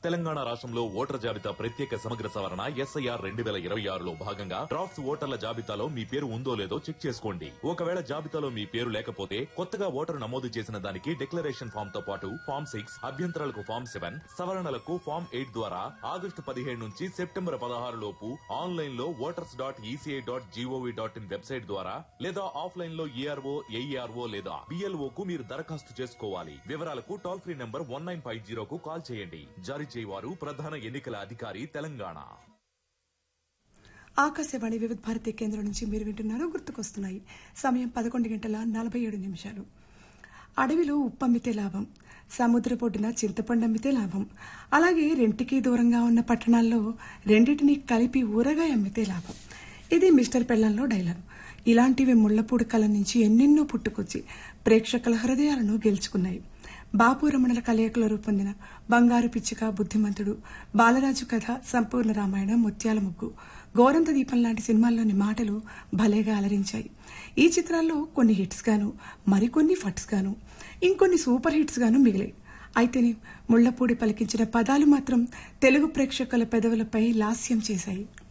తెలంగాణ రాష్ట్రంలో ఓటర్ జాబితా ప్రత్యేక సమగ్ర సవరణ ఎస్ఐఆర్ రెండు వేల ఇరవై ఆరులో భాగంగా డ్రాఫ్ట్స్ ఓటర్ల జాబితాలో మీ పేరు ఉందో లేదో చెక్ చేసుకోండి ఒకవేళ జాబితాలో మీ పేరు లేకపోతే కొత్తగా ఓటరు నమోదు చేసిన దానికి డిక్లరేషన్ ఫామ్ తో పాటు ఫామ్ సిక్స్ అభ్యంతరాలకు ఫామ్ సెవెన్ సవరణలకు ఫామ్ ఎయిట్ ద్వారా ఆగస్టు పదిహేడు నుంచి సెప్టెంబర్ పదహారు లోపు ఆన్లైన్ లో voters dot ECI dot GOV dot in website ద్వారా లేదా ఆఫ్లైన్ లో ఈఆర్ఓ ఏఈఆర్ఓ లేదా బిఎల్ఓ కు మీరు దరఖాస్తు చేసుకోవాలి వివరాలకు toll free number one nine five జీరోకు కాల్ చేయండి జారీ చేయవారు ప్రధాన ఎన్నికల అధికారి తెలంగాణ ఆకాశవాణి వివిధ భారతి కేంద్రం నుంచి మీరు వింటున్నారు గుర్తుకొస్తున్నాయి సమయం పదకొండు గంటల నలభై ఏడు నిమిషాలు అడవిలో ఉప్పమ్మితే లాభం సముద్రపొడ్డున చింతపండు అమ్మితే లాభం అలాగే రెంటికి దూరంగా ఉన్న పట్టణాల్లో రెండింటిని కలిపి ఊరగాయ అమ్మితే లాభం ఇది మిస్టర్ పెళ్లంలో డైలాగ్ ఇలాంటివి ముళ్లపూడి కళ నుంచి ఎన్నెన్నో పుట్టుకొచ్చి ప్రేక్షకుల హృదయాలను గెలుచుకున్నాయి బాపు రమణల కలయికలో రూపొందిన బంగారు పిచ్చుక బుద్ధిమంతుడు బాలరాజు కథ సంపూర్ణ రామాయణం ముత్యాల ముగ్గు గోరంత దీపం లాంటి సినిమాల్లోని మాటలు భలేగా అలరించాయి ఈ చిత్రాల్లో కొన్ని హిట్స్ గాను మరికొన్ని ఫట్స్ గాను ఇంకొన్ని సూపర్ హిట్స్ గాను మిగిలాయి అయితేనే ముళ్లపూడి పలికించిన పదాలు మాత్రం తెలుగు ప్రేక్షకుల పెదవులపై లాస్యం చేశాయి